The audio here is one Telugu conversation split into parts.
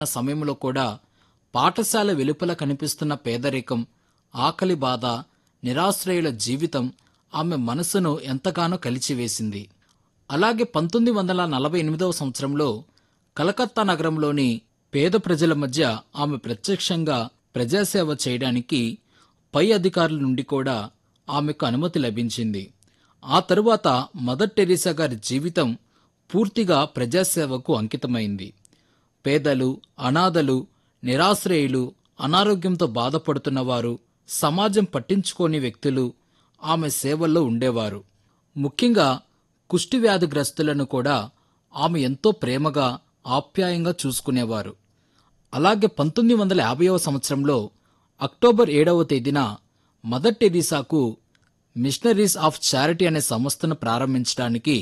సమయంలో కూడా పాఠశాల వెలుపల కనిపిస్తున్న పేదరికం ఆకలి బాధ నిరాశ్రయుల జీవితం ఆమె మనసును ఎంతగానో కలిచివేసింది అలాగే పంతొమ్మిది వందల నలభై ఎనిమిదవ సంవత్సరంలో కలకత్తా నగరంలోని పేద ప్రజల మధ్య ఆమె ప్రత్యక్షంగా ప్రజాసేవ చేయడానికి పై అధికారుల నుండి కూడా ఆమెకు అనుమతి లభించింది ఆ తరువాత మదర్ టెరీసా గారి జీవితం పూర్తిగా ప్రజాసేవకు అంకితమైంది పేదలు అనాథలు నిరాశ్రయులు అనారోగ్యంతో బాధపడుతున్నవారు సమాజం పట్టించుకోని వ్యక్తులు ఆమె సేవల్లో ఉండేవారు ముఖ్యంగా కుష్టి వ్యాధిగ్రస్తులను కూడా ఆమె ఎంతో ప్రేమగా ఆప్యాయంగా చూసుకునేవారు అలాగే పంతొమ్మిది వందల యాభైవ సంవత్సరంలో అక్టోబర్ ఏడవ తేదీన మదర్ టెరీసాకు మిషనరీస్ ఆఫ్ చారిటీ అనే సంస్థను ప్రారంభించడానికి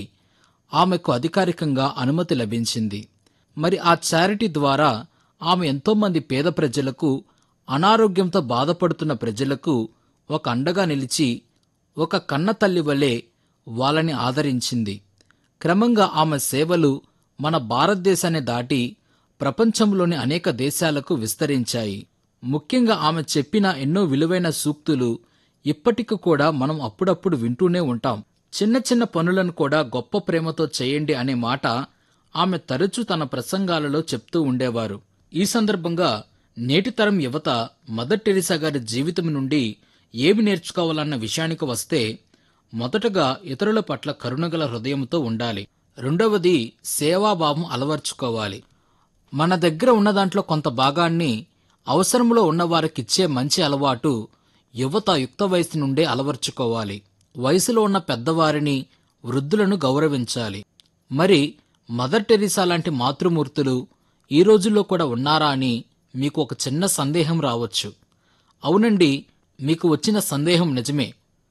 ఆమెకు అధికారికంగా అనుమతి లభించింది మరి ఆ చారిటీ ద్వారా ఆమె ఎంతోమంది పేద ప్రజలకు అనారోగ్యంతో బాధపడుతున్న ప్రజలకు ఒక అండగా నిలిచి ఒక కన్న తల్లి వలె వాళ్ళని ఆదరించింది క్రమంగా ఆమె సేవలు మన భారతదేశాన్ని దాటి ప్రపంచంలోని అనేక దేశాలకు విస్తరించాయి ముఖ్యంగా ఆమె చెప్పిన ఎన్నో విలువైన సూక్తులు ఇప్పటికి కూడా మనం అప్పుడప్పుడు వింటూనే ఉంటాం చిన్న చిన్న పనులను కూడా గొప్ప ప్రేమతో చేయండి అనే మాట ఆమె తరచూ తన ప్రసంగాలలో చెప్తూ ఉండేవారు ఈ సందర్భంగా నేటి తరం యువత మదర్ టెరిసా గారి జీవితం నుండి ఏమి నేర్చుకోవాలన్న విషయానికి వస్తే మొదటగా ఇతరుల పట్ల కరుణగల హృదయంతో ఉండాలి రెండవది సేవాభావం అలవర్చుకోవాలి మన దగ్గర ఉన్న దాంట్లో కొంత భాగాన్ని అవసరంలో ఉన్న వారికిచ్చే మంచి అలవాటు యువత యుక్త వయసు నుండే అలవర్చుకోవాలి వయసులో ఉన్న పెద్దవారిని వృద్ధులను గౌరవించాలి మరి మదర్ టెరిసా లాంటి మాతృమూర్తులు ఈ రోజుల్లో కూడా ఉన్నారా అని మీకు ఒక చిన్న సందేహం రావచ్చు అవునండి మీకు వచ్చిన సందేహం నిజమే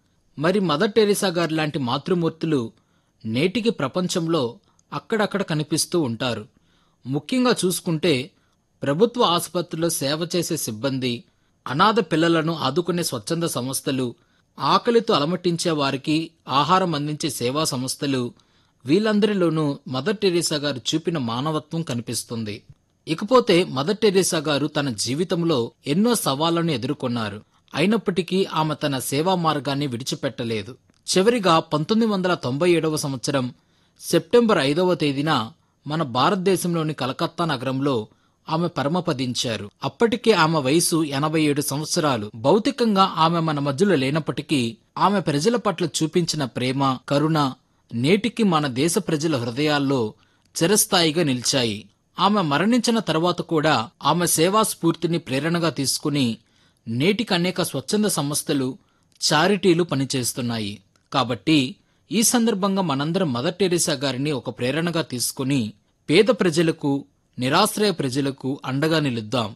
మరి మదర్ టెరిసా గారి లాంటి మాతృమూర్తులు నేటికి ప్రపంచంలో అక్కడక్కడ కనిపిస్తూ ఉంటారు ముఖ్యంగా చూసుకుంటే ప్రభుత్వ ఆసుపత్రుల్లో సేవ చేసే సిబ్బంది అనాథ పిల్లలను ఆదుకునే స్వచ్ఛంద సంస్థలు ఆకలితో అలమటించే వారికి ఆహారం అందించే సేవా సంస్థలు వీళ్ళందరిలోనూ మదర్ టెరీసా గారు చూపిన మానవత్వం కనిపిస్తుంది ఇకపోతే మదర్ టెరీసా గారు తన జీవితంలో ఎన్నో సవాళ్లను ఎదుర్కొన్నారు అయినప్పటికీ ఆమె తన సేవా మార్గాన్ని విడిచిపెట్టలేదు చివరిగా పంతొమ్మిది వందల తొంభై ఏడవ సంవత్సరం సెప్టెంబర్ ఐదవ తేదీన మన భారతదేశంలోని కలకత్తా నగరంలో ఆమె పరమపదించారు అప్పటికే ఆమె వయసు ఎనభై ఏడు సంవత్సరాలు భౌతికంగా ఆమె మన మధ్యలో లేనప్పటికీ ఆమె ప్రజల పట్ల చూపించిన ప్రేమ కరుణ నేటికి మన దేశ ప్రజల హృదయాల్లో చిరస్థాయిగా నిలిచాయి ఆమె మరణించిన తర్వాత కూడా ఆమె సేవా స్ఫూర్తిని ప్రేరణగా తీసుకుని నేటికి అనేక స్వచ్ఛంద సంస్థలు చారిటీలు పనిచేస్తున్నాయి కాబట్టి ఈ సందర్భంగా మనందరం మదర్ టెరిసా గారిని ఒక ప్రేరణగా తీసుకుని పేద ప్రజలకు నిరాశ్రయ ప్రజలకు అండగా నిలుద్దాం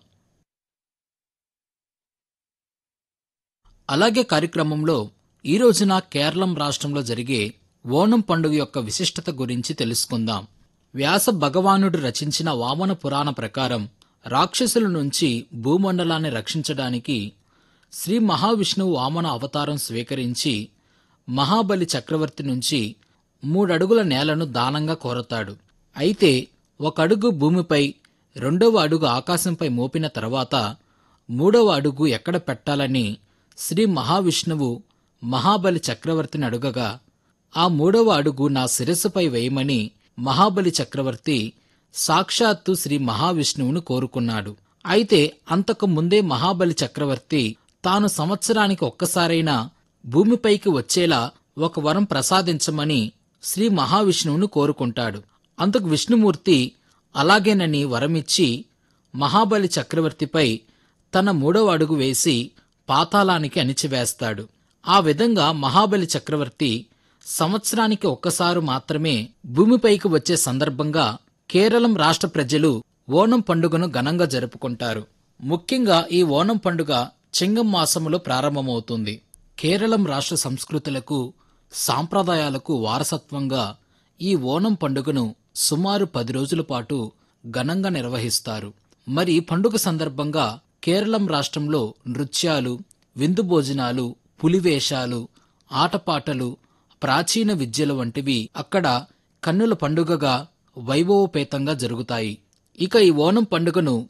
అలాగే కార్యక్రమంలో ఈ రోజున కేరళం రాష్ట్రంలో జరిగే ఓణం పండుగ యొక్క విశిష్టత గురించి తెలుసుకుందాం వ్యాస భగవానుడు రచించిన వామన పురాణ ప్రకారం రాక్షసుల నుంచి భూమండలాన్ని రక్షించడానికి శ్రీ మహావిష్ణువు వామన అవతారం స్వీకరించి మహాబలి చక్రవర్తి నుంచి మూడడుగుల నేలను దానంగా కోరతాడు అయితే ఒక అడుగు భూమిపై రెండవ అడుగు ఆకాశంపై మోపిన తర్వాత మూడవ అడుగు ఎక్కడ పెట్టాలని శ్రీ మహావిష్ణువు మహాబలి చక్రవర్తిని అడుగగా ఆ మూడవ అడుగు నా శిరస్సుపై వేయమని మహాబలి చక్రవర్తి సాక్షాత్తు శ్రీ మహావిష్ణువును కోరుకున్నాడు అయితే అంతకు ముందే మహాబలి చక్రవర్తి తాను సంవత్సరానికి ఒక్కసారైనా భూమిపైకి వచ్చేలా ఒక వరం ప్రసాదించమని శ్రీ మహావిష్ణువును కోరుకుంటాడు అందుకు విష్ణుమూర్తి అలాగేనని వరమిచ్చి మహాబలి చక్రవర్తిపై తన మూడవ అడుగు వేసి పాతాళానికి అణిచివేస్తాడు ఆ విధంగా మహాబలి చక్రవర్తి సంవత్సరానికి ఒక్కసారి మాత్రమే భూమిపైకి వచ్చే సందర్భంగా కేరళం రాష్ట్ర ప్రజలు ఓణం పండుగను ఘనంగా జరుపుకుంటారు ముఖ్యంగా ఈ ఓణం పండుగ చింగం మాసములో ప్రారంభమవుతుంది కేరళం రాష్ట్ర సంస్కృతులకు సాంప్రదాయాలకు వారసత్వంగా ఈ ఓణం పండుగను సుమారు పది రోజుల పాటు ఘనంగా నిర్వహిస్తారు మరి ఈ పండుగ సందర్భంగా కేరళం రాష్ట్రంలో నృత్యాలు విందు భోజనాలు పులివేషాలు ఆటపాటలు ప్రాచీన విద్యలు వంటివి అక్కడ కన్నుల పండుగగా వైభవోపేతంగా జరుగుతాయి ఇక ఈ ఓణం పండుగను